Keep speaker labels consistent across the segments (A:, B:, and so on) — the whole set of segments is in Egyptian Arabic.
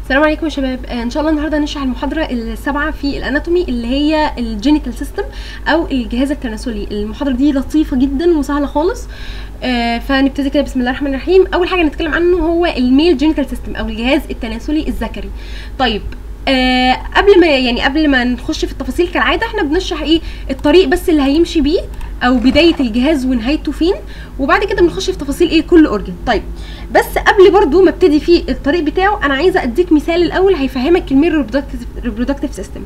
A: السلام عليكم يا شباب آه، ان شاء الله النهارده هنشرح المحاضره السابعه في الاناتومي اللي هي الجينيتال سيستم او الجهاز التناسلي المحاضره دي لطيفه جدا وسهله خالص آه، فنبتدي كده بسم الله الرحمن الرحيم اول حاجه نتكلم عنه هو الميل جينيتال سيستم او الجهاز التناسلي الذكري طيب آه قبل ما يعني قبل ما نخش في التفاصيل كالعاده احنا بنشرح ايه الطريق بس اللي هيمشي بيه او بدايه الجهاز ونهايته فين وبعد كده بنخش في تفاصيل ايه كل اورجن طيب بس قبل برضو ما ابتدي في الطريق بتاعه انا عايزه اديك مثال الاول هيفهمك المير ريبرودكتيف سيستم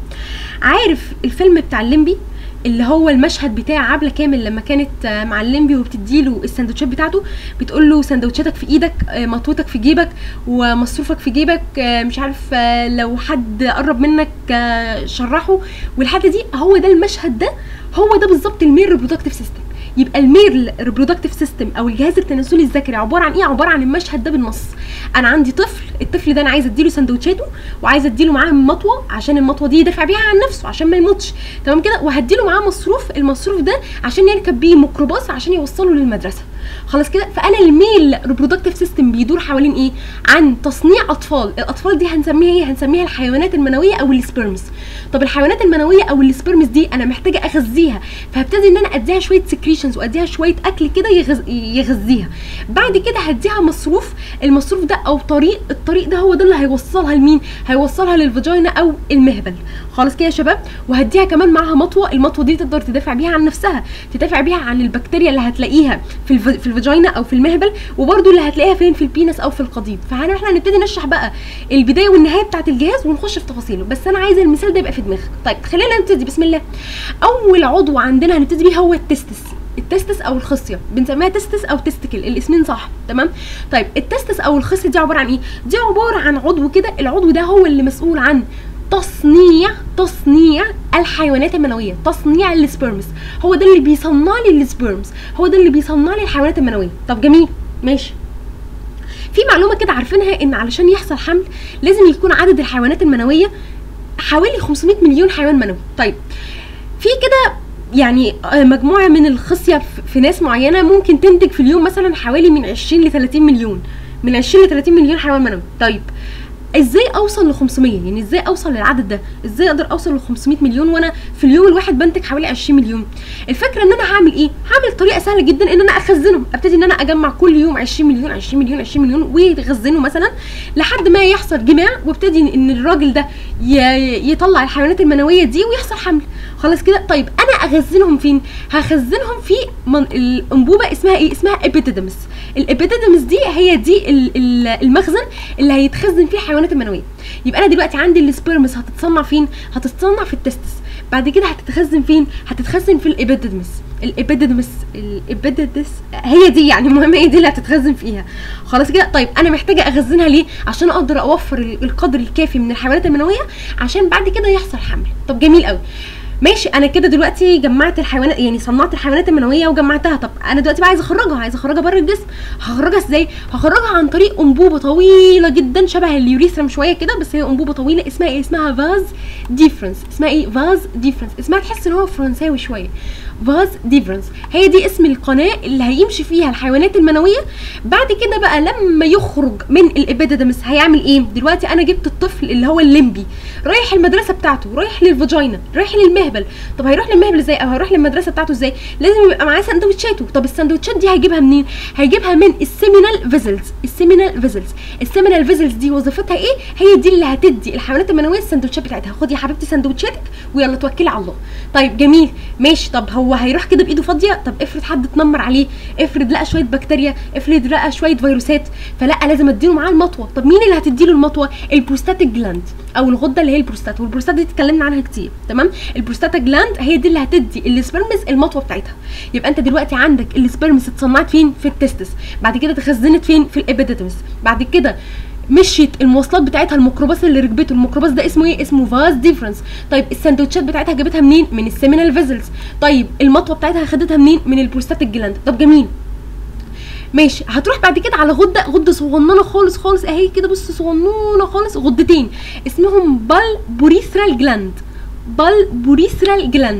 A: عارف الفيلم بتاع الليمبي اللي هو المشهد بتاع عبله كامل لما كانت آه، مع الليمبي وبتديله السندوتشات بتاعته بتقول له سندوتشاتك في ايدك آه، مطوتك في جيبك ومصروفك في جيبك آه، مش عارف آه، لو حد قرب منك آه، شرحه والحاجه دي هو ده المشهد ده هو ده بالظبط المير ريبرودكتيف سيستم يبقى المير ريبرودكتيف سيستم او الجهاز التناسلي الذكري عباره عن ايه عباره عن المشهد ده بالنص انا عندي طفل الطفل ده انا عايزه اديله سندوتشاته وعايزه اديله معاه مطوه عشان المطوه دي يدافع بيها عن نفسه عشان ما يموتش تمام كده وهديله معاه مصروف المصروف ده عشان يركب بيه ميكروباص عشان يوصله للمدرسه خلاص كده فانا الميل ريبرودكتيف سيستم بيدور حوالين ايه عن تصنيع اطفال الاطفال دي هنسميها ايه هنسميها الحيوانات المنويه او السبيرمز طب الحيوانات المنويه او السبيرمز دي انا محتاجه اغذيها فهبتدي ان انا اديها شويه سكريشنز واديها شويه اكل كده يغز... يغذيها بعد كده هديها مصروف المصروف ده او طريق الطريق ده هو ده اللي هيوصلها لمين هيوصلها للفاجينا او المهبل خلاص كده يا شباب وهديها كمان معاها مطوه المطوه دي تقدر تدافع بيها عن نفسها تدافع بيها عن البكتيريا اللي هتلاقيها في الف... في الفاجينا او في المهبل وبرده اللي هتلاقيها فين في البينس او في القضيب فاحنا احنا هنبتدي نشرح بقى البدايه والنهايه بتاعه الجهاز ونخش في تفاصيله بس انا عايزه المثال ده يبقى في دماغك طيب خلينا نبتدي بسم الله اول عضو عندنا هنبتدي بيه هو التستس التستس او الخصيه بنسميها تستس او تستكل الاسمين صح تمام طيب التستس او الخصيه دي عباره عن ايه دي عباره عن عضو كده العضو ده هو اللي مسؤول عن تصنيع تصنيع الحيوانات المنويه تصنيع السبيرمز هو ده اللي بيصنع لي السبيرمز هو ده اللي بيصنع لي الحيوانات المنويه طب جميل ماشي في معلومه كده عارفينها ان علشان يحصل حمل لازم يكون عدد الحيوانات المنويه حوالي 500 مليون حيوان منوي طيب في كده يعني آه، مجموعه من الخصيه في- في ناس معينه ممكن تنتج في اليوم مثلا حوالي من 20 ل 30 مليون من 20 ل 30 مليون حيوان منوي طيب ازاي اوصل ل 500 يعني ازاي اوصل للعدد ده ازاي اقدر اوصل ل 500 مليون وانا في اليوم الواحد بنتج حوالي 20 مليون الفكره ان انا هعمل ايه هعمل طريقه سهله جدا ان انا اخزنهم ابتدي ان انا اجمع كل يوم 20 مليون 20 مليون 20 مليون ويخزنوا مثلا لحد ما يحصل جماع وابتدي ان الراجل ده ي- يطلع الحيوانات المنويه دي ويحصل حمل خلاص كده طيب انا اخزنهم فين هخزنهم في من الانبوبه اسمها ايه اسمها ابيتيدمس الابيتيدمس دي هي دي ال- ال- المخزن اللي هيتخزن فيه الحيوانات المنويه يبقى انا دلوقتي عندي السبيرمز هتتصنع فين هتتصنع في التستس بعد كده هتتخزن فين هتتخزن في الابيديدمس الابيديدمس الابيديدس هي دي يعني المهم هي دي اللي هتتخزن فيها خلاص كده طيب انا محتاجه اخزنها ليه عشان اقدر اوفر ال- القدر الكافي من الحيوانات المنويه عشان بعد كده يحصل حمل طب جميل قوي ماشي انا كده دلوقتي جمعت الحيوانات يعني صنعت الحيوانات المنويه وجمعتها طب انا دلوقتي بقى عايزه اخرجها عايزه اخرجها بره الجسم هخرجها ازاي هخرجها عن طريق انبوبه طويله جدا شبه اليوريثرم شويه كده بس هي انبوبه طويله اسمها ايه اسمها فاز ديفرنس اسمها ايه فاز ديفرنس اسمها تحس ان هو فرنساوي شويه فاز ديفرنس هي دي اسم القناه اللي هيمشي فيها الحيوانات المنويه بعد كده بقى لما يخرج من الابيديدمس هيعمل ايه دلوقتي انا جبت الطفل اللي هو الليمبي رايح المدرسه بتاعته رايح للفاجينا رايح للمهبل طب هيروح للمهبل ازاي او هيروح للمدرسه بتاعته ازاي لازم يبقى معاه سندوتشاته طب السندوتشات دي هيجيبها منين هيجيبها من السيمينال فيزلز السيمينال فيزلز السيمينال فيزلز دي وظيفتها ايه هي دي اللي هتدي الحيوانات المنويه السندوتشات بتاعتها خدي يا حبيبتي سندوتشاتك ويلا توكلي على الله طيب جميل ماشي طب هو هيروح كده بايده فاضيه طب افرض حد اتنمر عليه افرض لقى شويه بكتيريا افرض لقى شويه فيروسات فلا لازم اديله معاه المطوه طب مين اللي هتديله المطوه البروستاتيك جلاند او الغده اللي هي البروستات والبروستات دي اتكلمنا عنها كتير تمام البروستاتيك جلاند هي دي اللي هتدي السبرمز المطوه بتاعتها يبقى انت دلوقتي عندك السبرمز اتصنعت فين في التستس بعد كده اتخزنت فين في الابيديدمس بعد كده مشيت المواصلات بتاعتها الميكروباص اللي ركبته الميكروباص ده اسمه ايه اسمه فاز ديفرنس طيب السندوتشات بتاعتها جابتها منين من السيمينال فيزلز طيب المطوه بتاعتها خدتها منين من البروستاتيك جلاند طب جميل ماشي هتروح بعد كده على غده غده صغننه خالص خالص اهي كده بص صغنونه خالص غدتين اسمهم بالبوريثرال جلاند بالبوريثرال جلاند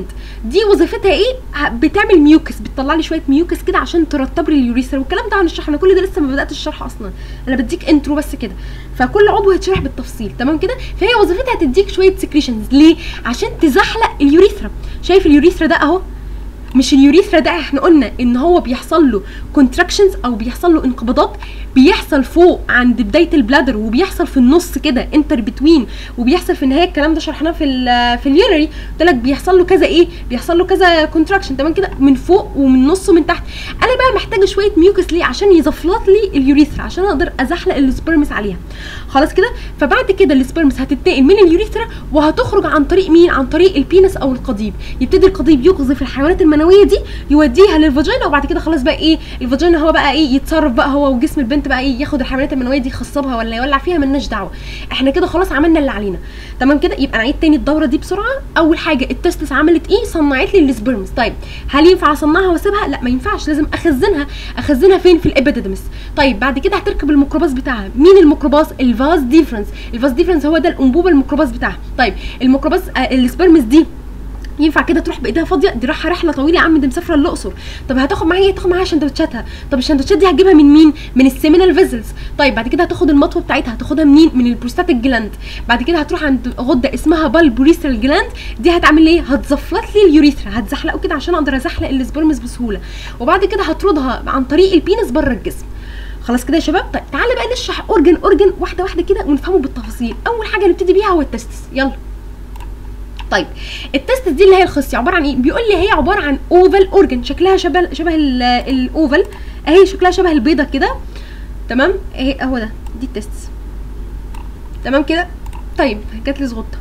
A: دي وظيفتها ايه ه- بتعمل ميوكس بتطلع لي شويه ميوكس كده عشان ترطب لي اليوريثرا والكلام ده هنشرحه انا كل ده لسه ما بداتش الشرح اصلا انا بديك انترو بس كده فكل عضو هيتشرح بالتفصيل تمام كده فهي وظيفتها تديك شويه سكريشنز ليه عشان تزحلق اليوريثرا شايف اليوريثرا ده اهو مش اليوريثرا ده احنا قلنا ان هو بيحصل له كونتراكشنز او بيحصل له انقباضات بيحصل فوق عند بدايه البلادر وبيحصل في النص كده انتر بتوين وبيحصل في النهايه الكلام ده شرحناه في ال في اليوري قلت لك بيحصل له كذا ايه بيحصل له كذا كونتراكشن تمام كده من فوق ومن النص ومن تحت انا بقى محتاجه شويه ميوكس ليه عشان يزفلط لي اليوريثرا عشان اقدر ازحلق السبرمس عليها خلاص كده فبعد كده السبرمس هتتنقل من اليوريثرا وهتخرج عن طريق مين عن طريق البينس او القضيب يبتدي القضيب يقذف الحيوانات المنويه دي يوديها للفاجينا وبعد كده خلاص بقى ايه الفاجينا هو بقى ايه يتصرف بقى هو وجسم البنت بقى ايه ياخد الحيوانات المنويه دي يخصبها ولا يولع فيها ملناش دعوه احنا كده خلاص عملنا اللي علينا تمام كده يبقى نعيد تاني الدوره دي بسرعه اول حاجه التستس عملت ايه صنعت لي السبرمز طيب هل ينفع اصنعها واسيبها لا ما ينفعش لازم اخزنها اخزنها فين في الابيديدمس طيب بعد كده هتركب الميكروباص بتاعها مين الميكروباص الفاز ديفرنس الفاز ديفرنس هو ده الانبوبه الميكروباص بتاعها طيب الميكروباص آه السبرمز دي ينفع كده تروح بايديها فاضيه دي رايحه رحله طويله يا عم دي مسافره الاقصر طب هتاخد معاها ايه تاخد معاها سندوتشاتها طب السندوتشات دي هتجيبها من مين من السيمينال فيزلز طيب بعد كده هتاخد المطوه بتاعتها هتاخدها منين من البروستاتيك جلاند بعد كده هتروح عند غده اسمها بالبوريسترال جلاند دي هتعمل ايه هتزفلت لي اليوريثرا هتزحلقه كده عشان اقدر ازحلق السبرمز بسهوله وبعد كده هتطردها عن طريق البينس بره الجسم خلاص كده يا شباب طيب تعالى بقى نشرح اورجن اورجن واحده واحده كده ونفهمه بالتفاصيل اول حاجه نبتدي بيها هو التستس يلا طيب التست دي اللي هي الخصيه عباره عن ايه بيقول لي هي عباره عن اوفال اورجن شكلها شبه شبه ال- الاوفال اهي شكلها شبه البيضه كده تمام اهي اهو ده دي التست تمام كده طيب جات لي زغطه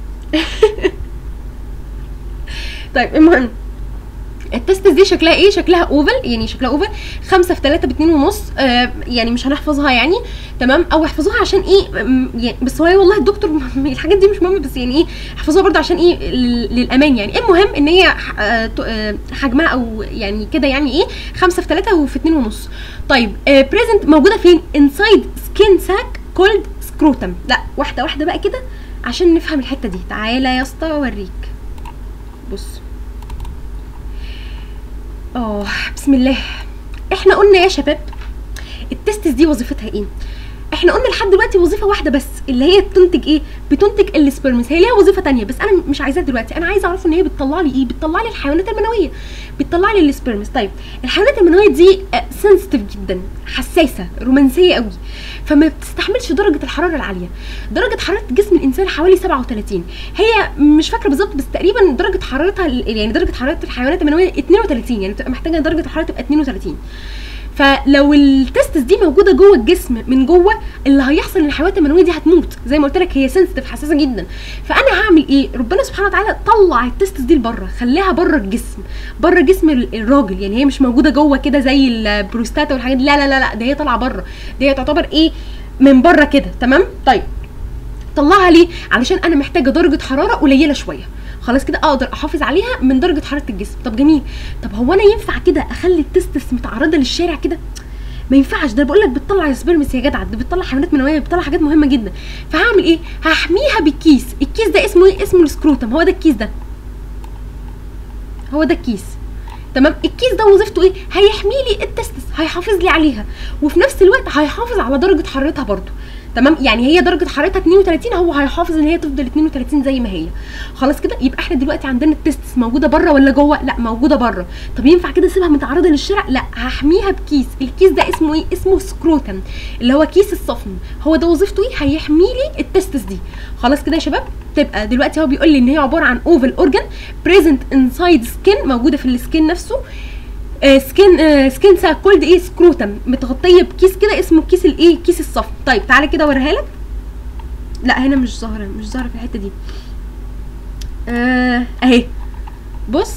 A: طيب المهم التست دي شكلها ايه شكلها اوفل يعني شكلها اوفل خمسة في تلاتة باتنين ونص آه يعني مش هنحفظها يعني تمام او احفظوها عشان ايه م- يعني بس هو والله الدكتور الحاجات دي مش مهمه بس يعني ايه احفظوها برضه عشان ايه لل- للامان يعني المهم ان هي ح- آه ت- آه حجمها او يعني كده يعني ايه خمسة في تلاتة وفي اتنين ونص طيب بريزنت موجوده فين انسايد سكين ساك كولد سكروتم لا واحده واحده بقى كده عشان نفهم الحته دي تعالى يا اسطى اوريك بص اه بسم الله احنا قلنا يا شباب التستس دي وظيفتها ايه احنا قلنا لحد دلوقتي وظيفه واحده بس اللي هي بتنتج ايه بتنتج السبرمز هي ليها وظيفه تانية بس انا مش عايزاها دلوقتي انا عايزه اعرف ان هي بتطلع لي ايه بتطلع لي الحيوانات المنويه بتطلع لي السبرمز طيب الحيوانات المنويه دي سنسيتيف جدا حساسه رومانسيه قوي فما بتستحملش درجه الحراره العاليه درجه حراره جسم الانسان حوالي 37 هي مش فاكره بالظبط بس تقريبا درجه حرارتها يعني درجه حراره الحيوانات المنويه 32 يعني بتبقى محتاجه درجه الحراره تبقى 32 فلو التستس دي موجوده جوه الجسم من جوه اللي هيحصل ان الحيوانات المنويه دي هتموت زي ما قلت لك هي سنسيتيف حساسه جدا فانا هعمل ايه ربنا سبحانه وتعالى طلع التستس دي لبره خليها بره الجسم بره جسم ال- الراجل يعني هي مش موجوده جوه كده زي البروستاتا والحاجات دي لا لا لا لا ده هي طالعه بره دي هي تعتبر ايه من بره كده تمام طيب طلعها ليه علشان انا محتاجه درجه حراره قليله شويه خلاص كده اقدر احافظ عليها من درجه حراره الجسم طب جميل طب هو انا ينفع كده اخلي التستس متعرضه للشارع كده ما ينفعش ده بقول لك بتطلع سبرمس يا جدع ده بتطلع حيوانات منويه بتطلع حاجات مهمه جدا فهعمل ايه هحميها بالكيس الكيس ده اسمه ايه اسمه السكروتم هو ده الكيس ده هو ده الكيس تمام الكيس ده وظيفته ايه هيحمي لي التستس هيحافظ لي عليها وفي نفس الوقت هيحافظ على درجه حرارتها برضو تمام يعني هي درجه حرارتها 32 هو هيحافظ ان هي تفضل 32 زي ما هي خلاص كده يبقى احنا دلوقتي عندنا التستس موجوده بره ولا جوه لا موجوده بره طب ينفع كده اسيبها متعرضه للشارع لا هحميها بكيس الكيس ده اسمه ايه اسمه سكروتم اللي هو كيس الصفن هو ده وظيفته ايه هيحمي لي التستس دي خلاص كده يا شباب تبقى دلوقتي هو بيقول لي ان هي عباره عن اوفل اورجان بريزنت انسايد سكين موجوده في السكين نفسه آه سكين آه سكين ساكولد ايه سكروتم متغطيه بكيس كده اسمه كيس الايه كيس الصفن طيب تعالى كده اوريها لك لا هنا مش ظاهره مش ظاهره في الحته دي آه اهي بص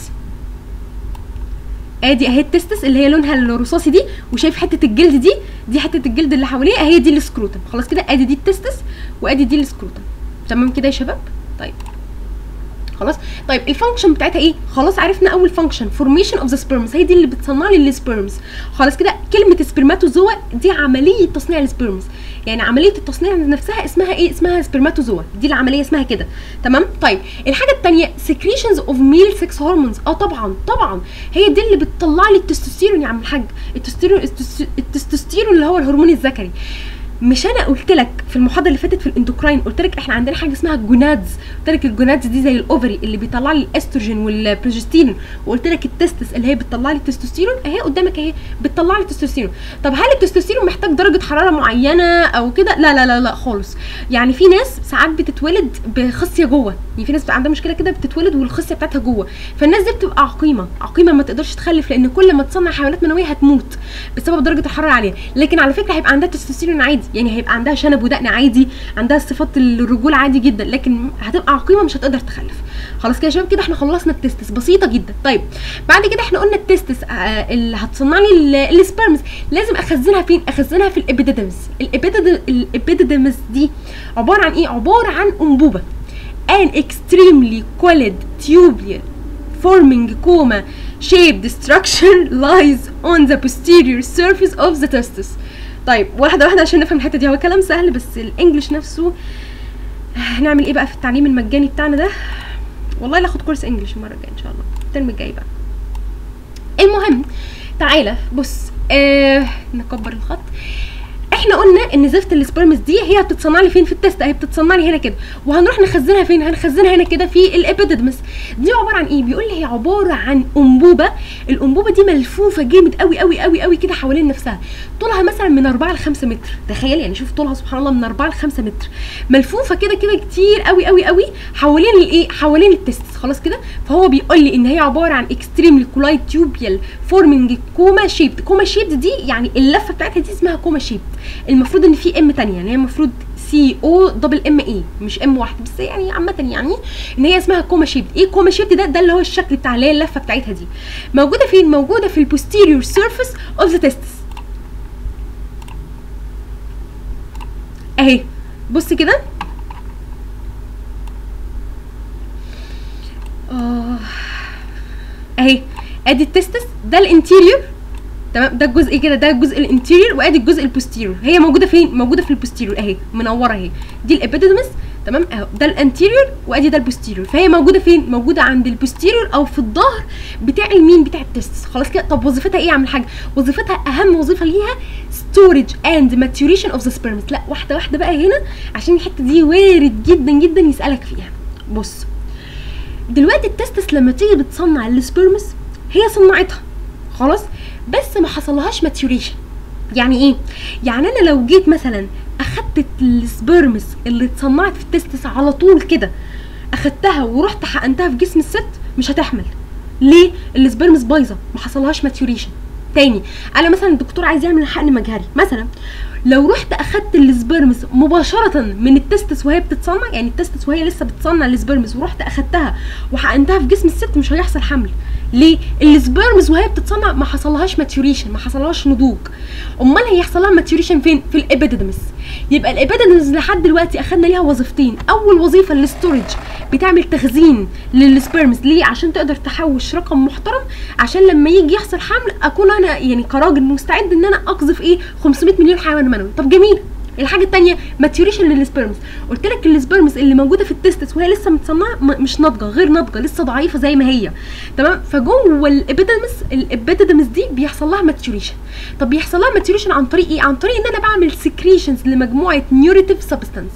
A: ادي اهي التستس اللي هي لونها الرصاصي دي وشايف حته الجلد دي دي حته الجلد اللي حواليها اهي دي السكروتم خلاص كده ادي دي التستس وادي دي السكروتم تمام كده يا شباب طيب خلاص طيب الفانكشن بتاعتها ايه خلاص عرفنا اول فانكشن فورميشن اوف ذا سبيرمز هي دي اللي بتصنع لي السبيرمز خلاص كده كلمه سبرماتوزوا دي عمليه تصنيع السبيرمز يعني عمليه التصنيع نفسها اسمها ايه اسمها سبرماتوزوا دي العمليه اسمها كده تمام طيب الحاجه الثانيه سكريشنز اوف ميل سكس هرمونز اه طبعا طبعا هي دي اللي بتطلع لي التستوستيرون يا عم الحاج التستوستيرون التستوستيرون اللي هو الهرمون الذكري مش انا قلت لك في المحاضره اللي فاتت في الاندوكراين قلت لك احنا عندنا حاجه اسمها جونادز قلت لك الجونادز دي زي الاوفري اللي بيطلع لي الاستروجين والبروجستيرون وقلت لك التستس اللي هي بتطلع لي التستوستيرون اهي قدامك اهي بتطلع لي التستوستيرون طب هل التستوستيرون محتاج درجه حراره معينه او كده لا لا لا لا خالص يعني في ناس ساعات بتتولد بخصيه جوه يعني في ناس بتبقى عندها مشكله كده بتتولد والخصيه بتاعتها جوه فالناس دي بتبقى عقيمه عقيمه ما تقدرش تخلف لان كل ما تصنع حيوانات منويه هتموت بسبب درجه الحراره العاليه لكن على فكره هيبقى عندها تستوستيرون عادي يعني هيبقى عندها شنب ودقن عادي عندها صفات الرجوله عادي جدا لكن هتبقى عقيمه مش هتقدر تخلف خلاص كده يا شباب كده احنا خلصنا التستس بسيطه جدا طيب بعد كده احنا قلنا التستس آه اللي هتصنع لي السبرمز لازم اخزنها فين اخزنها في الابيديدمز الابيديدمز دي عباره عن ايه عباره عن انبوبه an extremely coiled tubular forming coma shaped structure lies on the posterior surface of the testis طيب واحده واحده عشان نفهم الحته دي هو كلام سهل بس الانجليش نفسه هنعمل ايه بقى في التعليم المجاني بتاعنا ده والله لا اخد كورس انجليش المره الجايه ان شاء الله الترم الجاي بقى المهم تعالى بص آه نكبر الخط احنا قلنا ان زفت السبرمز دي هي بتتصنع لي فين في التست اهي بتتصنع لي هنا كده وهنروح نخزنها فين هنخزنها هنا كده في الابيديدمس دي عباره عن ايه بيقول لي هي عباره عن انبوبه الانبوبه دي ملفوفه جامد قوي قوي قوي قوي كده حوالين نفسها طولها مثلا من 4 ل 5 متر تخيل يعني شوف طولها سبحان الله من 4 ل 5 متر ملفوفه كده كده كتير قوي قوي قوي حوالين الايه حوالين التست خلاص كده فهو بيقول لي ان هي عباره عن اكستريملي كولايد تيوبيال فورمينج كوما شيبد كوما شيبد دي يعني اللفه بتاعتها دي اسمها كوما شيبد المفروض ان في ام تانية يعني هي المفروض سي او دبل ام اي مش ام واحد بس يعني عامه يعني ان هي اسمها كوما شيبد ايه كوما شيبد ده ده اللي هو الشكل بتاع اللي هي اللفه بتاعتها دي موجوده فين موجوده في البوستيريور سيرفيس اوف ذا تيستس اهي بص كده اه اهي ادي التستس ده الانتيريور تمام ده الجزء كده ده الجزء الانتيريور وادي الجزء البوستيريور هي موجوده فين موجوده في البوستيريور اهي منوره اهي دي الابيديدمس تمام اهو ده الانتيريور وادي ده البوستيريور فهي موجوده فين موجوده عند البوستيريور او في الظهر بتاع المين بتاع التستس خلاص كده طب وظيفتها ايه يا عم الحاج وظيفتها اهم وظيفه ليها ستورج اند ماتوريشن اوف ذا سبيرمز لا واحده واحده بقى هنا عشان الحته دي وارد جدا جدا يسالك فيها بص دلوقتي التستس لما تيجي بتصنع السبيرمز هي صنعتها خلاص بس ما حصلهاش ماتوريشن يعني ايه يعني انا لو جيت مثلا اخدت السبيرمز اللي اتصنعت في التستس على طول كده اخدتها ورحت حقنتها في جسم الست مش هتحمل ليه السبيرمز بايظه ما حصلهاش ماتوريشن تاني انا مثلا الدكتور عايز يعمل حقن مجهري مثلا لو رحت اخدت السبيرمز مباشره من التستس وهي بتتصنع يعني التستس وهي لسه بتصنع السبيرمز ورحت اخدتها وحقنتها في جسم الست مش هيحصل حمل ليه السبيرمز وهي بتتصنع ما حصلهاش ماتوريشن ما حصلهاش نضوج امال هيحصل لها ماتوريشن فين في الابيديدمس يبقى الابيديدمس لحد دلوقتي اخدنا ليها وظيفتين اول وظيفه الاستورج بتعمل تخزين للسبيرمز ليه عشان تقدر تحوش رقم محترم عشان لما يجي يحصل حمل اكون انا يعني كراجل مستعد ان انا اقذف ايه 500 مليون حيوان منوي طب جميل الحاجه الثانيه ماتوريشن للسبيرمز قلت لك السبيرمز اللي موجوده في التستس وهي لسه متصنعه مش ناضجه غير ناضجه لسه ضعيفه زي ما هي تمام فجوه الابيديدمس الابيديدمس دي بيحصل لها ماتوريشن طب بيحصل لها ماتوريشن عن طريق ايه عن طريق ان انا بعمل سكريشنز لمجموعه نيوريتيف سبستانس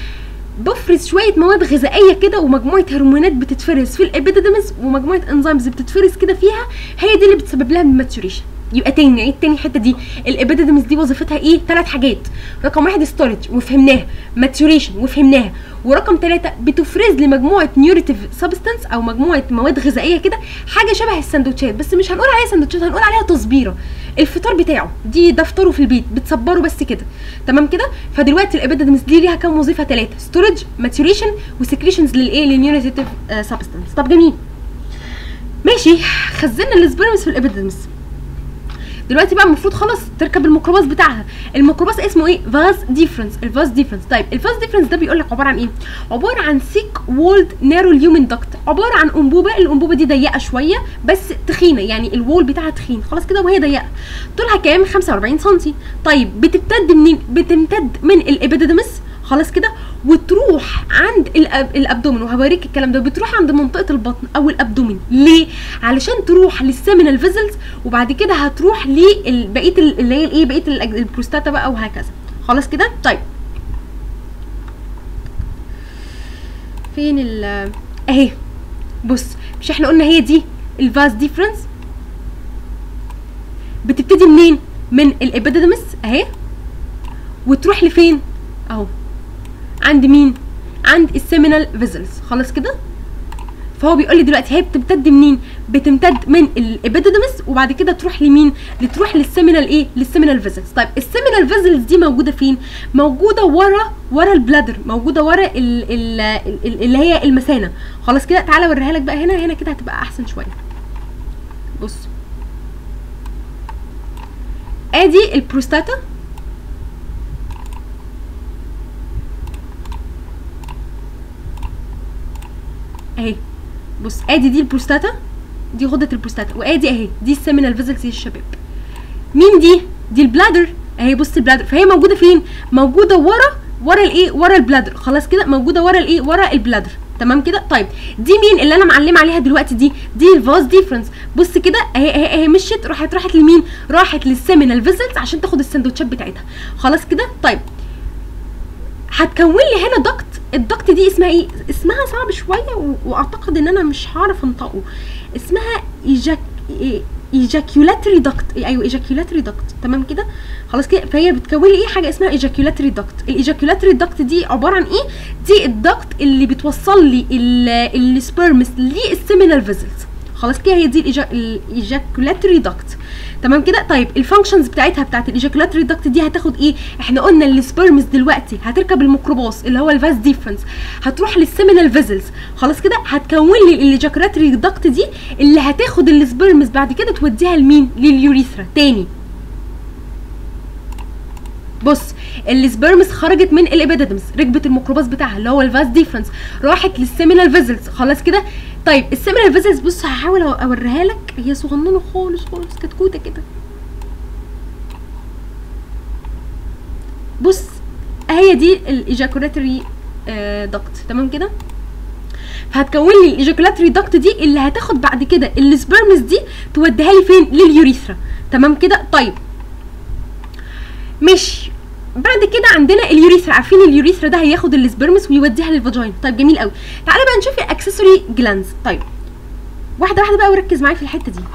A: بفرز شويه مواد غذائيه كده ومجموعه هرمونات بتتفرز في الابيديدمس ومجموعه انزيمز بتتفرز كده فيها هي دي اللي بتسبب لها الماتوريشن يبقى تاني نعيد تاني الحته دي الابيديدمس دي وظيفتها ايه ثلاث حاجات رقم واحد ستورج وفهمناها ماتوريشن وفهمناها ورقم ثلاثة بتفرز لي مجموعة نيوريتيف سبستانس أو مجموعة مواد غذائية كده حاجة شبه السندوتشات بس مش هنقول عليها سندوتشات هنقول عليها تصبيرة الفطار بتاعه دي ده فطاره في البيت بتصبره بس كده تمام كده فدلوقتي الابيديدمس دي ليها كام وظيفة ثلاثة ستورج ماتوريشن وسكريشنز للايه للنيوريتيف سبستانس طب جميل ماشي خزنا السبيرمز في الابيديدمس دلوقتي بقى المفروض خلاص تركب الميكروباص بتاعها الميكروباص اسمه ايه فاز ديفرنس الفاز ديفرنس طيب الفاز ديفرنس ده بيقول لك عباره عن ايه عباره عن سيك وولد نارو اليومن دكت عباره عن انبوبه الانبوبه دي ضيقه شويه بس تخينه يعني الوول بتاعها تخين خلاص كده وهي ضيقه طولها كام 45 سم طيب بتمتد منين بتمتد من الابيديدمس خلاص كده وتروح عند الأب... الابدومين وهوريك الكلام ده بتروح عند منطقه البطن او الابدومين ليه علشان تروح للسيمينال فيزلز وبعد كده هتروح لبقيه اللي هي الايه بقيه الأج- البروستاتا بقى وهكذا خلاص كده طيب فين ال اهي بص مش احنا قلنا هي دي الفاز ديفرنس بتبتدي منين من الابيديدمس اهي وتروح لفين اهو عند مين عند السيمينال فيزلز خلاص كده فهو بيقول لي دلوقتي هي بتمتد منين بتمتد من الابيديدمس وبعد كده تروح لمين لتروح للسيمينال ايه للسيمينال فيزلز طيب السيمينال فيزلز دي موجوده فين موجوده ورا ورا البلادر موجوده ورا ال ال ال اللي هي المثانه خلاص كده تعالى اوريها لك بقى هنا هنا كده هتبقى احسن شويه بص ادي البروستاتا اهي بص ادي دي البروستاتا دي غده البروستاتا وادي اهي دي السيمينال فيزلز يا الشباب مين دي دي البلادر اهي بص البلادر فهي موجوده فين موجوده ورا ورا الايه ورا البلادر خلاص كده موجوده ورا الايه ورا البلادر تمام كده طيب دي مين اللي انا معلمه عليها دلوقتي دي دي الفاز ديفرنس بص كده اهي اهي اهي مشيت راحت راحت لمين راحت للسيمينال فيزلز عشان تاخد السندوتشات بتاعتها خلاص كده طيب هتكون لي هنا ضغط الضغط دي اسمها ايه اسمها صعب شويه و... واعتقد ان انا مش هعرف انطقه اسمها إيجاك... ايجاكيولاتري دكت ايوه ايجاكيولاتري دكت تمام كده خلاص كده فهي بتكون لي ايه حاجه اسمها ايجاكيولاتري دكت الايجاكيولاتري دكت دي عباره عن ايه دي الدكت اللي بتوصل لي ال- السبرمس للسيمينال فيزلز خلاص كده هي دي الايجاكيولاتري دكت تمام كده طيب الفانكشنز بتاعتها بتاعت الايجاكيولاتري دكت دي هتاخد ايه احنا قلنا السبرمز دلوقتي هتركب الميكروباص اللي هو الفاس ديفرنس هتروح للسيمينال فيزلز خلاص كده هتكون لي الايجاكيولاتري دكت دي اللي هتاخد السبرمز بعد كده توديها لمين لليوريثرا تاني بص السبرمز خرجت من الابيديدمس ركبت الميكروباص بتاعها اللي هو الفاس ديفرنس راحت للسيمينال فيزلز خلاص كده طيب السيمينال فيزلز بص هحاول اوريها لك هي صغننه خالص خالص كتكوته كده بص هي دي الايجاكولاتري دكت تمام كده فهتكون لي الايجاكولاتري دكت دي اللي هتاخد بعد كده السبرمز دي توديها لي فين لليوريثرا تمام كده طيب ماشي بعد كده عندنا اليوريثرا عارفين اليوريثرا ده هياخد السبرمس ويوديها للفاجينا طيب جميل قوي تعالى بقى نشوف الاكسسوري جلانز طيب واحده واحده بقى وركز معايا في الحته دي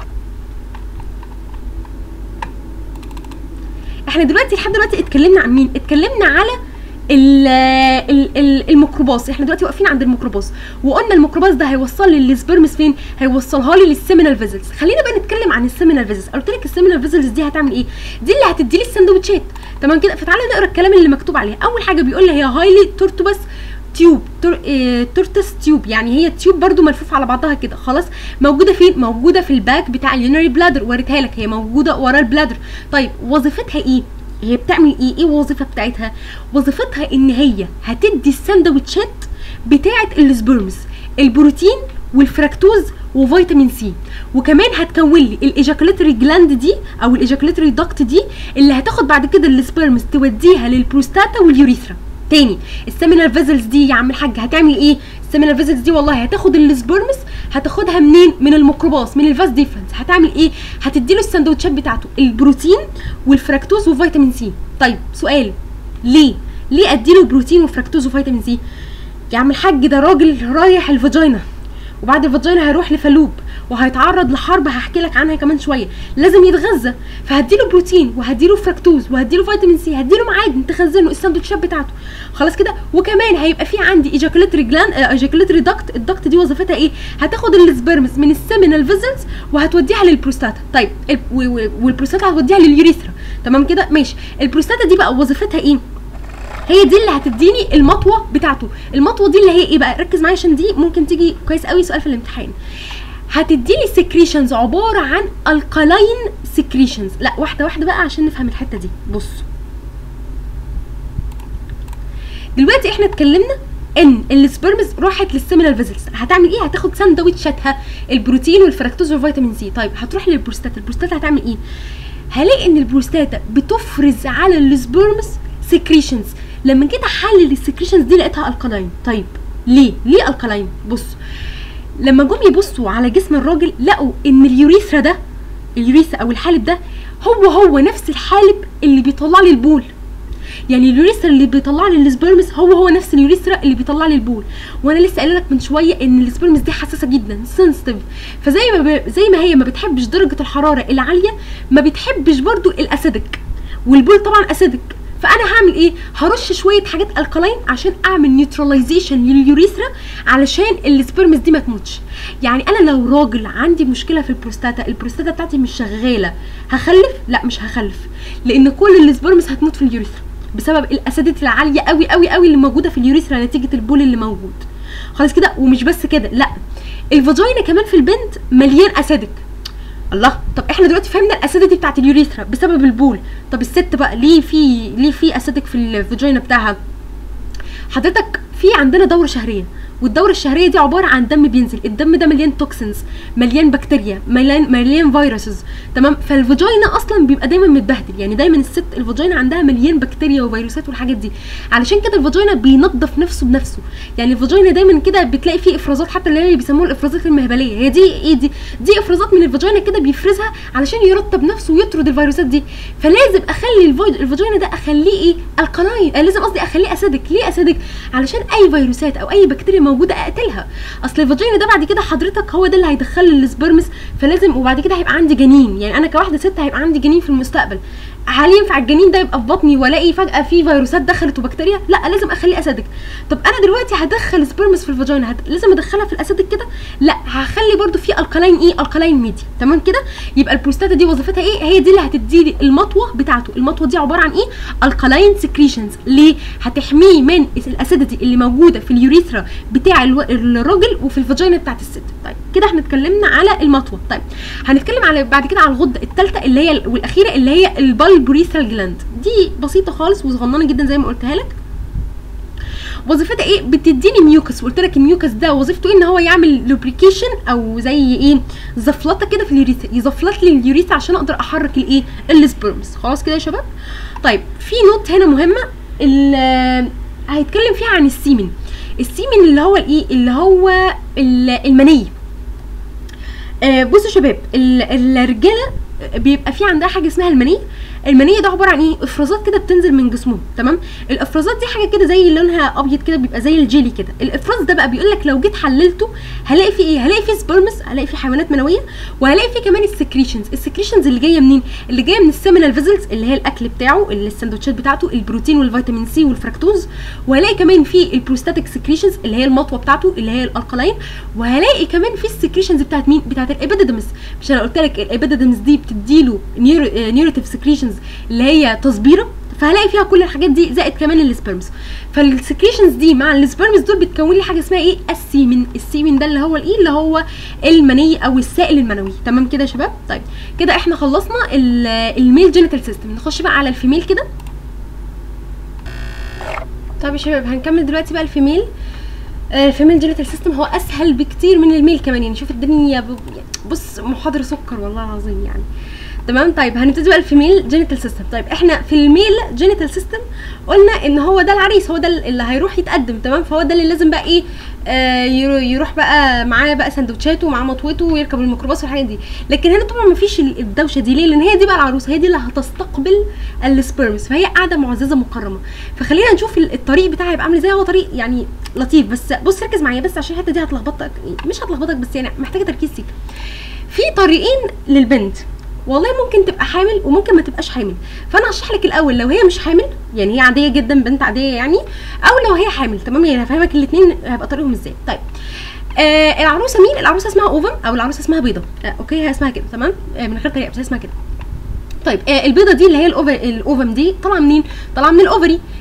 A: احنا دلوقتي لحد دلوقتي اتكلمنا عن مين اتكلمنا على ال ال ال الميكروباص احنا دلوقتي واقفين عند الميكروباص وقلنا الميكروباص ده هيوصل لي السبرمس فين هيوصلها لي للسيمينال فيزلز خلينا بقى نتكلم عن السيمينال فيزلز قلت لك السيمينال فيزلز دي هتعمل ايه دي اللي هتدي لي السندوتشات تمام كده فتعالى نقرا الكلام اللي مكتوب عليها اول حاجه بيقول لي هي هايلي تورتوبس تيوب تور... اه... تورتس تيوب يعني هي تيوب برضو ملفوف على بعضها كده خلاص موجوده فين موجوده في الباك بتاع اليونري بلادر وريتها لك هي موجوده ورا البلادر طيب وظيفتها ايه هي بتعمل ايه ايه الوظيفه بتاعتها وظيفتها ان هي هتدي السندوتشات بتاعه السبرمز البروتين والفراكتوز وفيتامين سي وكمان هتكون لي الايجاكولاتري جلاند دي او الايجاكولاتري داكت دي اللي هتاخد بعد كده السبرمز توديها للبروستاتا واليوريثرا تاني السيمينال فيزلز دي يا عم الحاج هتعمل ايه السيمينال فيزلز دي والله هتاخد السبرمز هتاخدها منين من الميكروباص من الفاس ديفرنس هتعمل ايه هتدي له السندوتشات بتاعته البروتين والفراكتوز وفيتامين سي طيب سؤال ليه ليه ادي له بروتين وفراكتوز وفيتامين سي يا عم الحاج ده راجل رايح الفاجينا وبعد الفاجينا هيروح لفالوب وهيتعرض لحرب هحكي لك عنها كمان شويه لازم يتغذى فهديله بروتين وهديله فركتوز وهديله فيتامين سي هديله معادن تخزنه السندوتشات بتاعته خلاص كده وكمان هيبقى في عندي ايجاكوليتري جلان ايجاكوليتري داكت الداكت دي وظيفتها ايه هتاخد السبرمز من السيمينال فيزلز وهتوديها للبروستاتا طيب والبروستاتا هتوديها لليوريثرا تمام كده ماشي البروستاتا دي بقى وظيفتها ايه هي دي اللي هتديني المطوه بتاعته المطوه دي اللي هي ايه بقى ركز معايا عشان دي ممكن تيجي كويس قوي سؤال في الامتحان هتدي لي سكريشنز عباره عن الكالاين سكريشنز لا واحده واحده بقى عشان نفهم الحته دي بصوا دلوقتي احنا اتكلمنا ان السبرمز راحت للسيمينال فيزلز هتعمل ايه هتاخد ساندوتشاتها البروتين والفركتوز والفيتامين سي طيب هتروح للبروستاتا البروستاتا هتعمل ايه هلاقي ان البروستاتا بتفرز على السبرمز سكريشنز لما جيت احلل السكريشنز دي لقيتها الكالاين طيب ليه ليه الكالاين بص لما جم يبصوا على جسم الراجل لقوا ان اليوريثرا ده اليوريثرا او الحالب ده هو هو نفس الحالب اللي بيطلع لي البول يعني اليوريثرا اللي بيطلع لي السبرمز هو هو نفس اليوريثرا اللي بيطلع لي البول وانا لسه قايله لك من شويه ان السبرمز دي حساسه جدا سنسيتيف فزي ما ب... زي ما هي ما بتحبش درجه الحراره العاليه ما بتحبش برضو الاسيدك والبول طبعا اسيدك فانا هعمل ايه هرش شويه حاجات الكالاين عشان اعمل نيوتراليزيشن لليوريثرا علشان السبرمز دي ما تموتش يعني انا لو راجل عندي مشكله في البروستاتا البروستاتا بتاعتي مش شغاله هخلف لا مش هخلف لان كل السبرمز هتموت في اليوريثرا بسبب الاسيديتي العاليه قوي قوي قوي اللي موجوده في اليوريثرا نتيجه البول اللي موجود خلاص كده ومش بس كده لا الفاجينا كمان في البنت مليان اسيدك الله طب احنا دلوقتي فهمنا الاسيديتي بتاعت اليوريثرا بسبب البول طب الست بقى ليه في ليه في اسيدك في الفاجينا بتاعها حضرتك في عندنا دوره شهريه والدوره الشهريه دي عباره عن دم بينزل الدم ده مليان توكسينز مليان بكتيريا مليان مليان فيروسز تمام فالفاجينا اصلا بيبقى دايما متبهدل يعني دايما الست الفاجينا عندها مليان بكتيريا وفيروسات والحاجات دي علشان كده الفاجينا بينظف نفسه بنفسه يعني الفاجينا دايما كده بتلاقي فيه افرازات حتى اللي هي بيسموها الافرازات المهبليه هي دي ايه دي دي افرازات من الفاجينا كده بيفرزها علشان يرطب نفسه ويطرد الفيروسات دي فلازم اخلي الفاج- الفاجينا ده اخليه ايه القلاين آه لازم قصدي اخليه اسيدك ليه اسيدك علشان اي فيروسات او اي بكتيريا موجوده اقتلها اصل الفاجينا ده بعد كده حضرتك هو ده اللي هيدخل لي السبرمز فلازم وبعد كده هيبقى عندي جنين يعني انا كواحده ست هيبقى عندي جنين في المستقبل هل ينفع الجنين ده يبقى في بطني والاقي فجاه في فيروسات دخلت وبكتيريا لا لازم اخليه اسيدك طب انا دلوقتي هدخل سبرمز في الفاجينا هت... لازم ادخلها في الاسيدك كده لا هخلي برضو في الكلاين ايه الكلاين ميديا تمام كده يبقى البروستاتا دي وظيفتها ايه هي دي اللي هتدي لي المطوه بتاعته المطوه دي عباره عن ايه الكلاين سكريشنز ليه هتحميه من الاسيديتي اللي موجوده في اليوريثرا بتاع الو... الراجل وفي الفاجينا بتاعت الست طيب كده احنا اتكلمنا على المطوه طيب هنتكلم على بعد كده على الغده الثالثه اللي هي والاخيره اللي هي البالبوريثرال جلاند دي بسيطه خالص وصغننه جدا زي ما قلتها لك وظيفتها ايه بتديني ميوكس وقلت لك الميوكس ده وظيفته ايه ان هو يعمل لوبريكيشن او زي ايه زفلطه كده في اليوريثرا يزفلط لي اليوريثرا عشان اقدر احرك الايه السبرمز خلاص كده يا شباب طيب في نوت هنا مهمه ال- هيتكلم فيها عن السيمن السيمن اللي هو الايه اللي هو ال- المنيه آه بصوا يا شباب ال- الرجاله بيبقى في عندها حاجه اسمها المنيه المنيه ده عباره عن ايه افرازات كده بتنزل من جسمهم تمام الافرازات دي حاجه كده زي لونها ابيض كده بيبقى زي الجيلي كده الافراز ده بقى بيقول لك لو جيت حللته هلاقي فيه ايه هلاقي فيه سبرمز هلاقي فيه حيوانات منويه وهلاقي فيه كمان السكريشنز السكريشنز اللي جايه منين اللي جايه من السيمينال فيزلز اللي هي الاكل بتاعه اللي السندوتشات بتاعته البروتين والفيتامين سي والفركتوز وهلاقي كمان فيه البروستاتيك سكريشنز اللي هي المطوه بتاعته اللي هي الالكالاين وهلاقي كمان في السكريشنز بتاعت مين بتاعت الابيديدمس مش انا قلت لك الابيديدمس دي بتديله نيوريتيف سكريشنز اللي هي تصبيره فهلاقي فيها كل الحاجات دي زائد كمان السبرمز فالسكريشنز دي مع السبرمز دول بتكون لي حاجه اسمها ايه السيمن السيمن ده اللي هو الايه اللي هو المني او السائل المنوي تمام كده يا شباب طيب كده احنا خلصنا ال- الميل جينيتال سيستم نخش بقى على الفيميل كده طيب يا شباب هنكمل دلوقتي بقى الفيميل آه، الفيميل جينيتال سيستم هو اسهل بكتير من الميل كمان يعني شوف الدنيا ب- بص محاضره سكر والله العظيم يعني تمام طيب هنبتدي بقى الفيميل جينيتال سيستم طيب احنا في الميل جينيتال سيستم قلنا ان هو ده العريس هو ده اللي هيروح يتقدم تمام فهو ده اللي لازم بقى ايه آه يرو- يروح بقى معاه بقى سندوتشاته ومعاه مطوته ويركب الميكروباص والحاجات دي لكن هنا طبعا مفيش ال- الدوشه دي ليه لان هي دي بقى العروسه هي دي اللي هتستقبل السبرمز فهي قاعده معززه مكرمه فخلينا نشوف ال- الطريق بتاعها هيبقى عامل ازاي هو طريق يعني لطيف بس بص ركز معايا بس عشان الحته دي هتلخبطك مش هتلخبطك بس يعني محتاجه تركيز سيكا في طريقين للبنت والله ممكن تبقى حامل وممكن ما تبقاش حامل فانا هشرح لك الاول لو هي مش حامل يعني هي عاديه جدا بنت عاديه يعني او لو هي حامل تمام يعني هفهمك الاثنين هيبقى طريقهم ازاي طيب آه العروسه مين العروسه اسمها اوفم او العروسه اسمها بيضه آه اوكي هي اسمها كده تمام آه من غير تريقه بس هي اسمها كده طيب آه البيضه دي اللي هي الاوفر الاوفم دي طالعه منين طالعه من الاوفري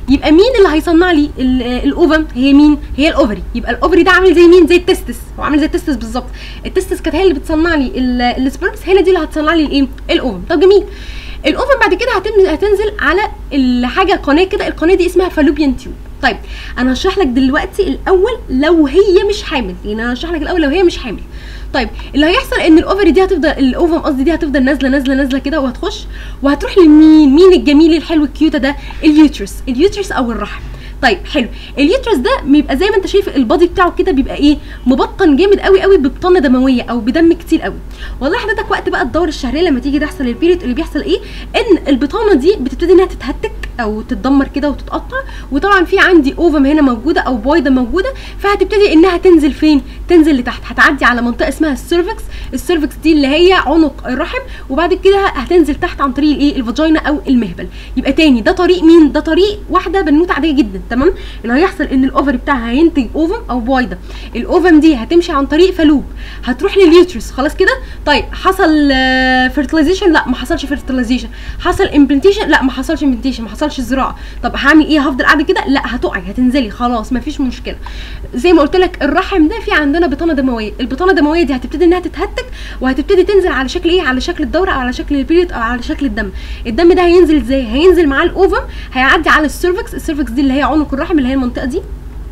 A: يبقى مين اللي هيصنع لي ال- آه، الاوفم هي مين هي الاوفري يبقى الاوفري ده عامل زي مين زي التستس هو عامل زي التستس بالظبط التستس كانت هي اللي بتصنع لي ال- السبرمز هي دي اللي هتصنع لي الايه الاوفم طب جميل الاوفم بعد كده هتم- هتنزل على الحاجه قناه كده القناه دي اسمها فالوبيان تيوب طيب انا هشرح لك دلوقتي الاول لو هي مش حامل يعني انا هشرح لك الاول لو هي مش حامل طيب اللي هيحصل ان الاوفري دي هتفضل الاوفم قصدي دي هتفضل نازله نازله نازله كده وهتخش وهتروح لمين مين الجميل الحلو الكيوته ده اليوترس اليوترس او الرحم طيب حلو اليوترس ده بيبقى زي ما انت شايف البادي بتاعه كده بيبقى ايه مبطن جامد قوي قوي ببطانه دمويه او بدم كتير قوي والله حضرتك وقت بقى الدوره الشهريه لما تيجي تحصل البيريد اللي بيحصل ايه ان البطانه دي بتبتدي انها تتهتك او تتدمر كده وتتقطع وطبعا في عندي اوفم هنا موجوده او بويضه موجوده فهتبتدي انها تنزل فين تنزل لتحت هتعدي على منطقه اسمها السيرفكس السيرفكس دي اللي هي عنق الرحم وبعد كده هتنزل تحت عن طريق الايه الفاجينا او المهبل يبقى تاني ده طريق مين ده طريق واحده بنوته عاديه جدا تمام اللي هيحصل ان الاوفري بتاعها هينتج اوفم او بويضه الاوفم دي هتمشي عن طريق فالوب هتروح لليوترس خلاص كده طيب حصل فيرتلايزيشن لا ما حصلش فيرتلايزيشن حصل امبلنتيشن لا ما حصلش امبلنتيشن ما حصلش زراعه طب هعمل ايه هفضل قاعده كده لا هتقعي هتنزلي خلاص ما فيش مشكله زي ما قلت لك الرحم ده في عندنا بطانه دمويه البطانه الدمويه دي هتبتدي انها تتهتك وهتبتدي تنزل على شكل ايه على شكل الدوره او على شكل البيريد او على شكل الدم الدم ده هينزل ازاي هينزل مع الاوفم هيعدي على السيرفكس السيرفكس دي اللي هي عنق الرحم اللي هي المنطقه دي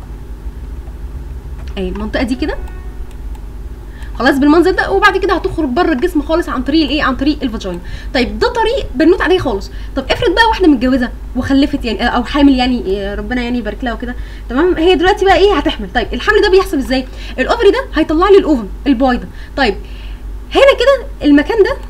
A: اي المنطقه دي كده خلاص بالمنظر ده وبعد كده هتخرج بره الجسم خالص عن طريق الايه عن طريق الفاجينا طيب ده طريق بنوت عاديه خالص طب افرض بقى واحده متجوزه وخلفت يعني او حامل يعني إيه، ربنا يعني يبارك لها وكده تمام هي دلوقتي بقى ايه هتحمل طيب الحمل ده بيحصل ازاي الاوفري ده هيطلع لي الاوفم البويضه طيب هنا كده المكان ده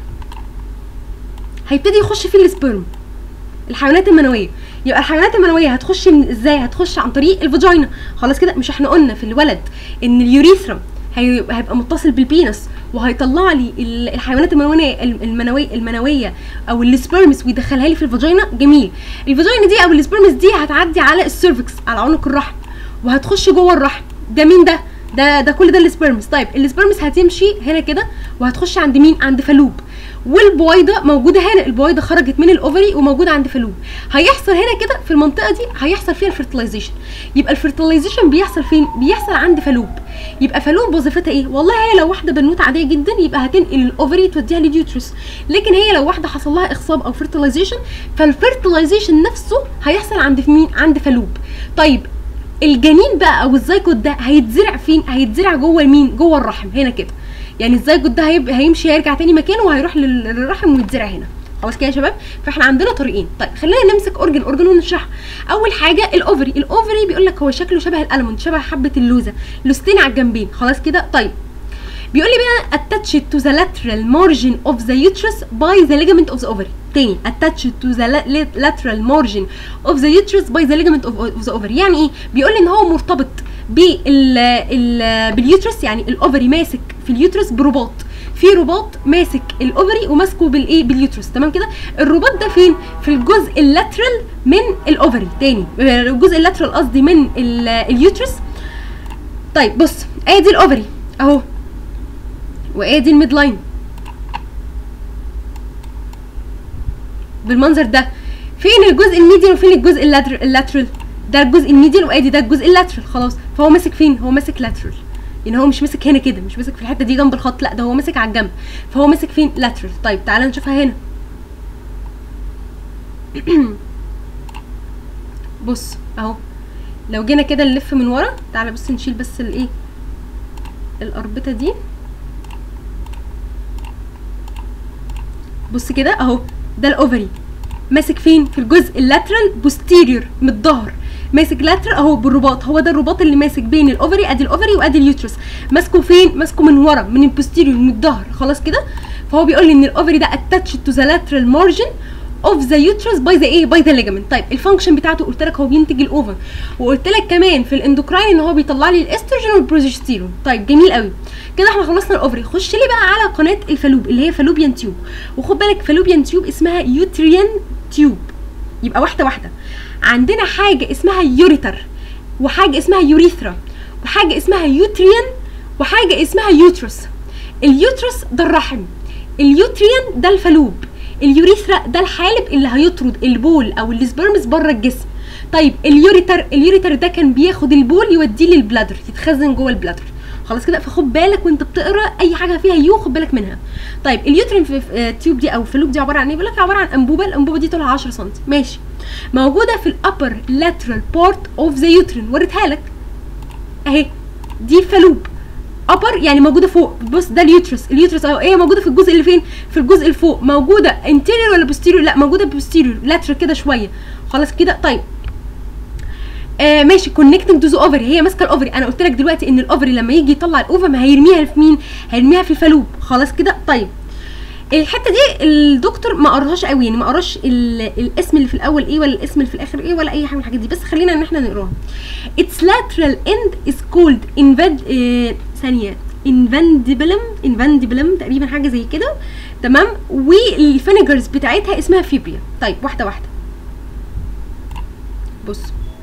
A: هيبتدي يخش فيه السبرم الحيوانات المنويه يبقى الحيوانات المنويه هتخش من ازاي هتخش عن طريق الفاجينا خلاص كده مش احنا قلنا في الولد ان اليوريثرا هي- هيبقى متصل بالبينس وهيطلع لي ال- الحيوانات المنويه المنويه المنويه او السبرمز ويدخلها لي في الفاجينا جميل الفاجينا دي او السبرمز دي هتعدي على السيرفكس على عنق الرحم وهتخش جوه الرحم ده مين ده ده ده كل ده السبرمز طيب السبرمز هتمشي هنا كده وهتخش عند مين عند فالوب والبويضه موجوده هنا البويضه خرجت من الاوفري وموجوده عند فالوب هيحصل هنا كده في المنطقه دي هيحصل فيها الفرتلايزيشن يبقى الفرتلايزيشن بيحصل فين بيحصل عند فالوب يبقى فالوب وظيفتها ايه والله هي لو واحده بنوته عاديه جدا يبقى هتنقل الاوفري توديها لليوترس لكن هي لو واحده حصل لها اخصاب او فرتلايزيشن فالفرتلايزيشن نفسه هيحصل عند في مين عند فالوب طيب الجنين بقى او الزيجوت ده هيتزرع فين هيتزرع جوه مين جوه الرحم هنا كده يعني الزيجوت ده هيب... هيمشي هيرجع تاني مكانه وهيروح لل- للرحم ويتزرع هنا خلاص كده يا شباب فاحنا عندنا طريقين طيب خلينا نمسك اورجن اورجن ونشرحها اول حاجه الاوفري الاوفري بيقول لك هو شكله شبه الالموند شبه حبه اللوزه لوستين على الجنبين خلاص كده طيب بيقول لي بقى attached to the lateral margin of the uterus by the ligament of the ovary تاني attached to the la- la- lateral margin of the uterus by the ligament of, of the ovary يعني ايه بيقول لي ان هو مرتبط بال ال باليوترس يعني الاوفري ماسك في اليوترس برباط في رباط ماسك الاوفري وماسكه بالايه باليوترس تمام كده الرباط ده فين في الجزء اللاترال من الاوفري تاني الجزء اللاترال قصدي من ال- اليوترس طيب بص ادي الاوفري اهو وادي الميد لاين بالمنظر ده فين الجزء الميديال وفين الجزء اللاتر- اللاترال ده الجزء الميديال وادي ده الجزء اللاترال خلاص فهو ماسك فين هو ماسك لاترال يعني هو مش ماسك هنا كده مش ماسك في الحته دي جنب الخط لا ده هو ماسك على الجنب فهو ماسك فين لاترال طيب تعالى نشوفها هنا بص اهو لو جينا كده نلف من ورا تعالى بس نشيل بس الايه الاربطه دي بص كده اهو ده الاوفري ماسك فين في الجزء اللاترال بوستيريور من الظهر ماسك لاترال اهو بالرباط هو ده الرباط اللي ماسك بين الاوفري ادي الاوفري وادي اليوترس ماسكه فين ماسكه من ورا من البوستيريور من الظهر خلاص كده فهو بيقول لي ان الاوفري ده اتاتش تو ذا لاترال مارجن اوف ذا يوترس باي ذا ايه باي ذا ليجامنت طيب الفانكشن بتاعته قلت لك هو بينتج الاوفر وقلت لك كمان في الاندوكراين ان هو بيطلع لي الاستروجين والبروجستيرون طيب جميل قوي كده احنا خلصنا الاوفري خش لي بقى على قناه الفالوب اللي هي فالوبيان تيوب وخد بالك فالوبيان تيوب اسمها يوتريان تيوب يبقى واحده واحده عندنا حاجه اسمها يوريتر وحاجه اسمها يوريثرا وحاجه اسمها يوتريان وحاجه اسمها يوترس اليوترس ده الرحم اليوتريان ده الفالوب اليوريثرا ده الحالب اللي هيطرد البول او السبرمز بره الجسم طيب اليوريتر اليوريتر ده كان بياخد البول يوديه للبلادر يتخزن جوه البلادر خلاص كده فخد بالك وانت بتقرا اي حاجه فيها يو خد بالك منها طيب اليوترين في في- تيوب دي او فلوب دي عباره عن ايه بيقول لك عباره عن انبوبه الانبوبه دي طولها 10 سم ماشي موجوده في الابر لاترال بارت اوف ذا يوترين وريتها لك اهي دي فلوب ابر يعني موجوده فوق بص ده اليوترس اليوترس اهو ايه موجوده في الجزء اللي فين في الجزء اللي فوق موجوده انتيريور ولا بوستيريور لا موجوده بوستيريور لاترال كده شويه خلاص كده طيب آه ماشي كونكتنج تو ذا اوفري هي ماسكه الاوفري انا قلت لك دلوقتي ان الاوفري لما يجي يطلع الاوفم هيرميها في مين هيرميها في الفالوب خلاص كده طيب الحته دي الدكتور ما قراهاش قوي يعني ما قراش ال- الاسم اللي في الاول ايه ولا الاسم اللي في الاخر ايه ولا اي حاجه من الحاجات دي بس خلينا ان احنا نقراها its lateral end is called invad آه ثانيه invandibulum invandibulum تقريبا حاجه زي كده تمام والفينجرز بتاعتها اسمها فيبريا طيب واحده واحده بص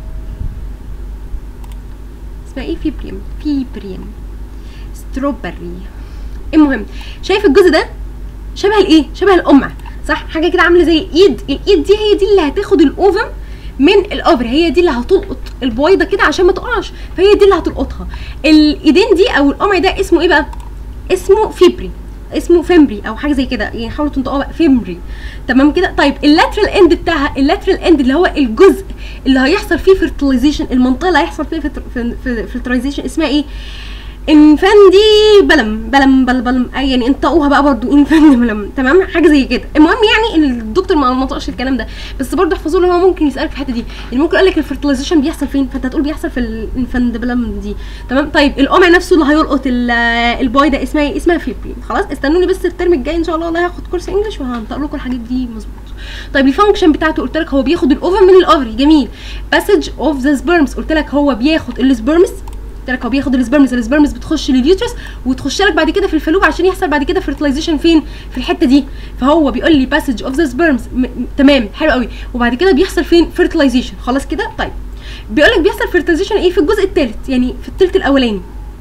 A: اسمها ايه فيبريم فيبريم ستروبري المهم شايف الجزء ده شبه الايه شبه القمع صح حاجه كده عامله زي الايد الايد دي هي دي اللي هتاخد الاوفم من الاوفر هي دي اللي هتلقط البويضه كده عشان ما تقعش فهي دي اللي هتلقطها الايدين دي او القمع ده اسمه ايه بقى اسمه فيبري اسمه فيمبري او حاجه زي كده يعني حاولوا تنطقوها بقى فيمبري تمام كده طيب اللاترال اند بتاعها اللاترال اند اللي هو الجزء اللي هيحصل فيه فيرتلايزيشن المنطقه اللي هيحصل فيها فيرتلايزيشن اسمها ايه انفاندي بلم بلم بل بلم أي يعني انطقوها بقى برضو انفاندي بلم تمام حاجه زي كده المهم يعني ان الدكتور ما نطقش الكلام ده بس برضو احفظوا له هو ممكن يسالك في الحته دي يعني ممكن يقول لك الفرتلايزيشن بيحصل فين فانت هتقول بيحصل في الانفاندي بلم دي تمام طيب القمع نفسه اللي هيلقط ال- الباي ده اسمها ايه اسمها فيبري خلاص استنوني بس الترم الجاي ان شاء الله والله هاخد كورس انجلش وهنطق لكم الحاجات دي مظبوط طيب الفانكشن بتاعته قلت لك هو بياخد الاوفر من الاوفري جميل باسج اوف ذا سبيرمز قلت لك هو بياخد السبيرمز قلت لك هو بياخد السبرمز السبرمز بتخش لليوترس وتخش لك بعد كده في الفلوب عشان يحصل بعد كده فيرتلايزيشن فين في الحته دي فهو بيقول لي باسج اوف ذا سبرمز تمام حلو قوي وبعد كده بيحصل فين فيرتلايزيشن خلاص كده طيب بيقول لك بيحصل فيرتلايزيشن ايه في الجزء الثالث يعني في الثلث الاولاني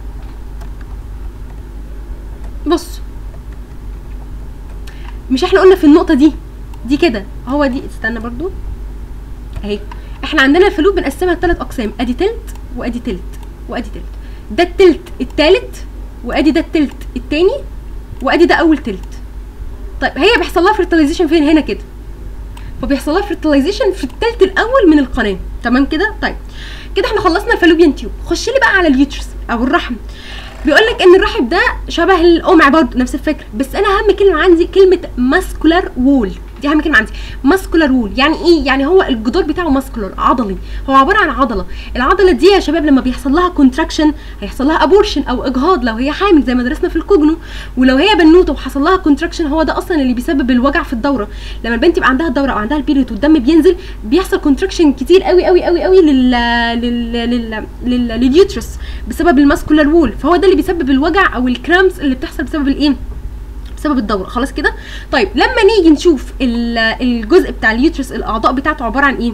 A: بص مش احنا قلنا في النقطه دي دي كده هو دي استنى برضو اهي احنا عندنا الفلوب بنقسمها لثلاث اقسام ادي تلت وادي تلت وادي تلت ده التلت التالت وادي ده التلت التاني وادي ده اول تلت طيب هي بيحصل لها فرتلايزيشن فين هنا كده فبيحصل لها فرتلايزيشن في التلت الاول من القناه تمام كده طيب كده احنا خلصنا الفالوبيان تيوب خش لي بقى على اليوترس او الرحم بيقول لك ان الرحم ده شبه القمع برضه نفس الفكره بس انا اهم كلمه عندي كلمه ماسكولار وول دي اهم كلمه عندي ماسكولار وول يعني ايه يعني هو الجدار بتاعه ماسكولار عضلي هو عباره عن عضله العضله دي يا شباب لما بيحصل لها كونتراكشن هيحصل لها ابورشن او اجهاض لو هي حامل زي ما درسنا في الكوجنو ولو هي بنوته وحصل لها كونتراكشن هو ده اصلا اللي بيسبب الوجع في الدوره لما البنت يبقى عندها الدوره او عندها البيريود والدم بينزل بيحصل كونتراكشن كتير قوي قوي قوي قوي لل لل لل لل لليوترس بسبب الماسكولار وول فهو ده اللي بيسبب الوجع او الكرامز اللي بتحصل بسبب الايه بسبب الدوره خلاص كده طيب لما نيجي نشوف ال- الجزء بتاع اليوترس الاعضاء بتاعته عباره عن ايه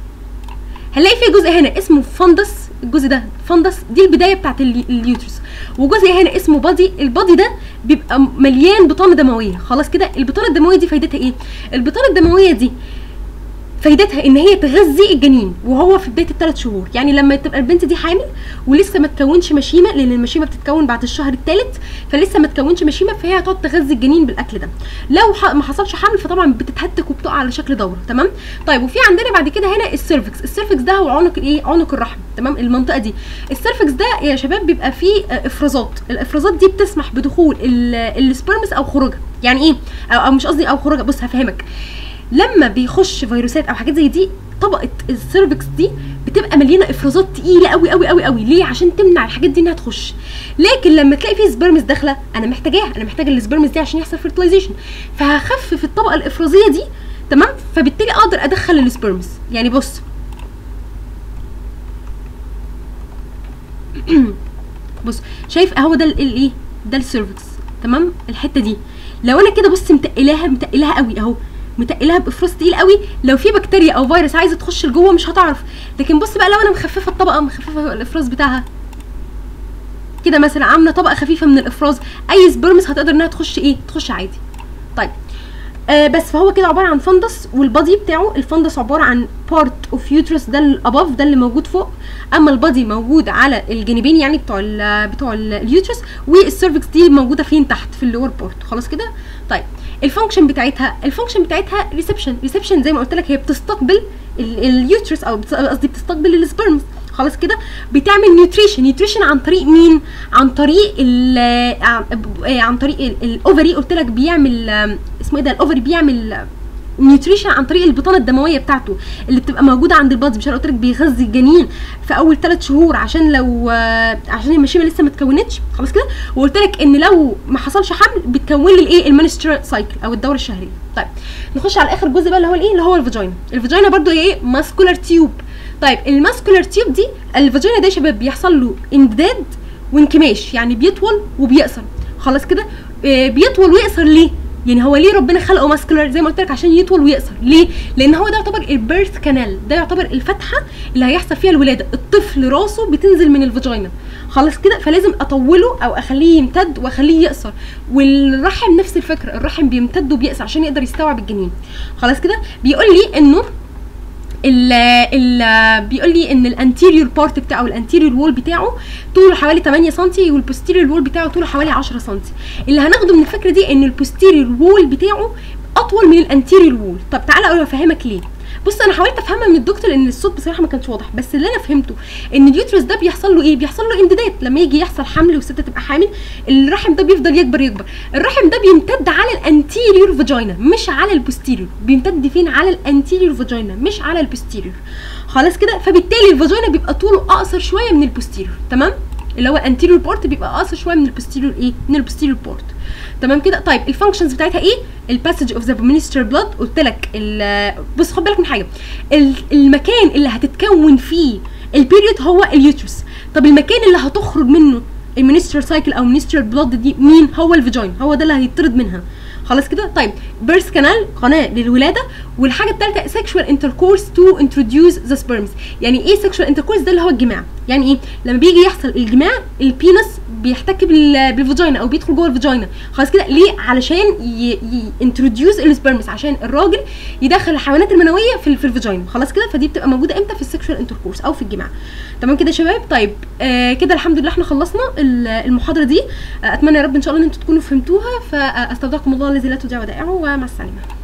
A: هنلاقي في جزء هنا اسمه فندس الجزء ده فندس دي البدايه بتاعت ال- اليوترس وجزء هنا اسمه بادي البادي ده بيبقى مليان بطانه دمويه خلاص كده البطانه الدمويه دي فايدتها ايه البطانه الدمويه دي فايدتها ان هي تغذي الجنين وهو في بدايه الثلاث شهور يعني لما تبقى البنت دي حامل ولسه ما تكونش مشيمه لان المشيمه بتتكون بعد الشهر الثالث فلسه ما تكونش مشيمه فهي هتقعد تغذي الجنين بالاكل ده لو ح- ما حصلش حمل فطبعا بتتهتك وبتقع على شكل دوره تمام طيب وفي عندنا بعد كده هنا السيرفكس السيرفكس ده هو عنق الايه عنق الرحم تمام المنطقه دي السيرفكس ده يا شباب بيبقى فيه آه، افرازات الافرازات دي بتسمح بدخول ال- السبرمس او خروجها يعني ايه او, أو مش قصدي او خروجها بص هفهمك لما بيخش فيروسات او حاجات زي دي طبقه السيرفكس دي بتبقى مليانه افرازات تقيله قوي قوي قوي قوي ليه عشان تمنع الحاجات دي انها تخش لكن لما تلاقي فيه سبرمز داخله انا محتاجاها انا محتاجه السبرمز دي عشان يحصل فيرتلايزيشن فهخفف الطبقه الافرازيه دي تمام فبالتالي اقدر ادخل السبرمز يعني بص بص شايف اهو ده الايه ده السيرفكس تمام الحته دي لو انا كده بص متقلاها متقلاها قوي اهو متقلاها بافراز تقيل قوي لو في بكتيريا او فيروس عايزه تخش لجوه مش هتعرف لكن بص بقى لو انا مخففه الطبقه مخففه الافراز بتاعها كده مثلا عامله طبقه خفيفه من الافراز اي سبرمز هتقدر انها تخش ايه تخش عادي طيب آه بس فهو كده عباره عن فندس والبادي بتاعه الفندس عباره عن بارت اوف يوترس ده الاباف ده اللي موجود فوق اما البادي موجود على الجانبين يعني بتوع ال بتوع اليوترس والسيرفكس دي موجوده فين تحت في اللور بارت خلاص كده طيب الفانكشن بتاعتها الفانكشن بتاعتها ريسبشن ريسبشن زي ما قلت لك هي بتستقبل اليوترس او بت- قصدي بتستقبل السبرمز خلاص كده بتعمل نيوتريشن نيوتريشن عن طريق مين عن طريق ال عن- عن طريق ال- الاوفري قلت لك بيعمل آم، اسمه ايه ده الاوفري بيعمل نيوتريشن عن طريق البطانه الدمويه بتاعته اللي بتبقى موجوده عند البادي مش انا قلت لك بيغذي الجنين في اول ثلاث شهور عشان لو آه، عشان المشيمه لسه ما اتكونتش خلاص كده وقلت لك ان لو ما حصلش حمل بتكون لي الايه المنسترال سايكل او الدوره الشهريه طيب نخش على اخر جزء بقى اللي هو الايه اللي هو الفاجينا الفاجينا برضو هي ايه ماسكولار تيوب طيب الماسكولار تيوب دي الفاجينا ده يا شباب بيحصل له امتداد وانكماش يعني بيطول وبيقصر خلاص كده آه، بيطول ويقصر ليه يعني هو ليه ربنا خلقه ماسكولار زي ما قلت لك عشان يطول ويقصر ليه لان هو ده يعتبر البيرث كانال ده يعتبر الفتحه اللي هيحصل فيها الولاده الطفل راسه بتنزل من الفاجينا خلاص كده فلازم اطوله او اخليه يمتد واخليه يقصر والرحم نفس الفكره الرحم بيمتد وبيقصر عشان يقدر يستوعب الجنين خلاص كده بيقول لي انه ال ال بيقول لي ان الانتيريور بارت بتاعه الانتيريور وول بتاعه طوله حوالي 8 سم والبوستيريور وول بتاعه طوله حوالي 10 سم اللي هناخده من الفكره دي ان البوستيريور وول بتاعه اطول من الانتيريور وول طب تعالى اقول افهمك ليه بص انا حاولت افهمها من الدكتور لان الصوت بصراحه ما كانش واضح بس اللي انا فهمته ان اليوترس ده بيحصل له ايه بيحصل له امتداد لما يجي يحصل حمل والست تبقى حامل الرحم ده بيفضل يكبر يكبر الرحم ده بيمتد على الانتيريور فاجينا مش على البوستيريور بيمتد فين على الانتيريور فاجينا مش على البوستيريور خلاص كده فبالتالي الفاجينا بيبقى طوله اقصر شويه من البوستيريور تمام اللي هو الانتيريور بورت بيبقى اقصر شويه من البوستيريور ايه من البوستيريور بورت تمام كده طيب الفانكشنز بتاعتها ايه الباسج اوف ذا minister بلاد قلت لك ال- بص خد بالك من حاجه ال- المكان اللي هتتكون فيه البيريود هو اليوترس طب المكان اللي هتخرج منه المينستر سايكل او minister بلاد دي مين هو الفاجين هو ده اللي هيطرد منها خلاص كده طيب بيرث كانال قناه للولاده والحاجه الثالثه سيكشوال انتركورس تو انتروديوس ذا سبرمز يعني ايه سيكشوال انتركورس ده اللي هو الجماع يعني ايه لما بيجي يحصل الجماع البينس بيحتك بال- بالفاجينا او بيدخل جوه الفاجينا خلاص كده ليه علشان انتروديوس السبرمز عشان الراجل يدخل الحيوانات المنويه في ال- في الفاجينا خلاص كده فدي بتبقى موجوده امتى في السيكشوال انتركورس او في الجماع تمام كده يا شباب طيب آه كده الحمد لله احنا خلصنا ال- المحاضره دي آه اتمنى يا رب ان شاء الله ان انتم تكونوا فهمتوها فاستودعكم الله الذي لا تضيع ودائعه ومع السلامه